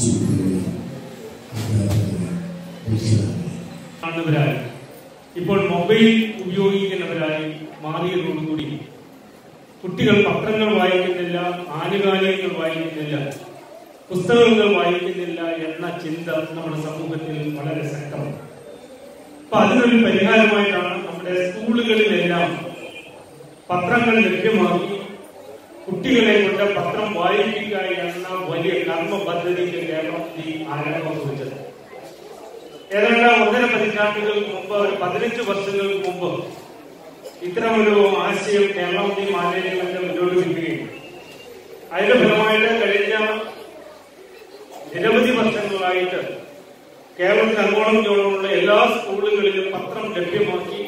സുഹൃത്തുക്കളെ അധ്യാപകരെ രക്ഷിതാക്കളെ കാണുന്നവരായി ഇപ്പോൾ മൊബൈൽ ഉപയോഗിക്കുന്നവരായി മാറിയതോടുകൂടി കുട്ടികൾ പത്രങ്ങൾ വായിക്കുന്നില്ല ആനുകാലികങ്ങൾ വായിക്കുന്നില്ല പുസ്തകങ്ങൾ വായിക്കുന്നില്ല എന്ന ചിന്ത നമ്മുടെ സമൂഹത്തിൽ വളരെ ശക്തമാണ് അപ്പൊ അതിനൊരു പരിഹാരമായിട്ടാണ് നമ്മുടെ സ്കൂളുകളിലെല്ലാം പത്രങ്ങൾ ലഭ്യമാക്കി കുട്ടികളെ കൊണ്ട് പത്രം വായിപ്പിക്കുക എന്ന വലിയ കർമ്മ പദ്ധതിക്ക് കേരളത്തിൽ ആരംഭം കുറിച്ചത് ഏതാണ്ട് ഒന്നര പതിറ്റാണ്ടുകൾക്ക് മുമ്പ് ഒരു പതിനഞ്ച് വർഷങ്ങൾക്ക് മുമ്പ് ഇത്തരമൊരു ആശയം കേരളത്തിൽ മാനേജ്മെന്റ് മുന്നോട്ട് വയ്ക്കുകയും അതിന്റെ ഫലമായിട്ട് കഴിഞ്ഞ നിരവധി വർഷങ്ങളായിട്ട് കേരളത്തിൽ അങ്ങോളം ഇങ്ങോളമുള്ള എല്ലാ സ്കൂളുകളിലും പത്രം ലഭ്യമാക്കി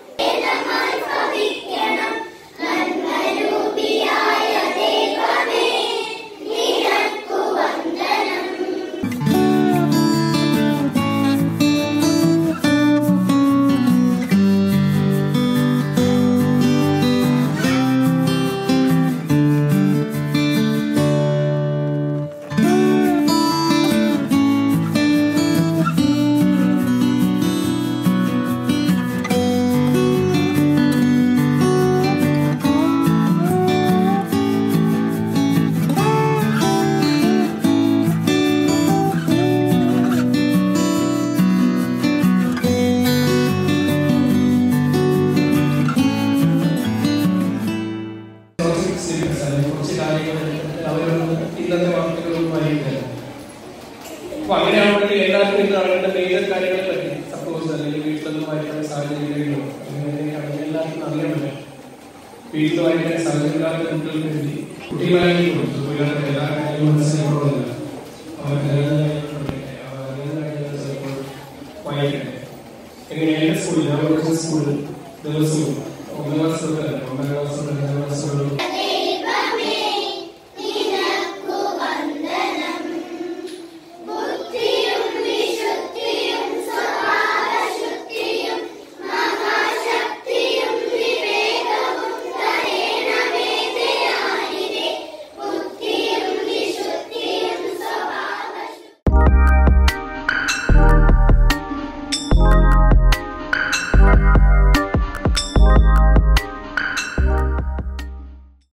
സിലബസ് അല്ലെങ്കിൽ കുറച്ച് കാര്യങ്ങൾ അവരൊന്ന് ഇന്നത്തെ വാർത്തകളൊന്നും വായിക്കില്ല അപ്പൊ അങ്ങനെയാണെങ്കിൽ എല്ലാവർക്കും ഇന്ന് അറിയേണ്ട മേജർ കാര്യങ്ങളെ പറ്റി സപ്പോസ് അല്ലെങ്കിൽ വീട്ടിലൊന്നും വായിക്കാൻ സാഹചര്യങ്ങളോ അങ്ങനെ എല്ലാവർക്കും അറിയാൻ പറ്റും വീട്ടിൽ വായിക്കാൻ സാഹചര്യമില്ലാത്ത കുട്ടികൾക്ക് വേണ്ടി കുട്ടികളായി കൊടുത്തു കുട്ടികൾക്ക് എല്ലാ കാര്യങ്ങളും മനസ്സിലാക്കണമെന്നില്ല അവർക്ക് അറിയുന്ന കാര്യങ്ങൾ പഠിക്കട്ടെ അവർ അറിയുന്ന കാര്യങ്ങൾ ചിലപ്പോൾ വായിക്കട്ടെ എങ്ങനെ എന്റെ സ്കൂളിൽ ഞാൻ പഠിച്ച സ്കൂളിൽ ദിവസവും ഒന്നാം ക്ലാസ് തൊട്ട്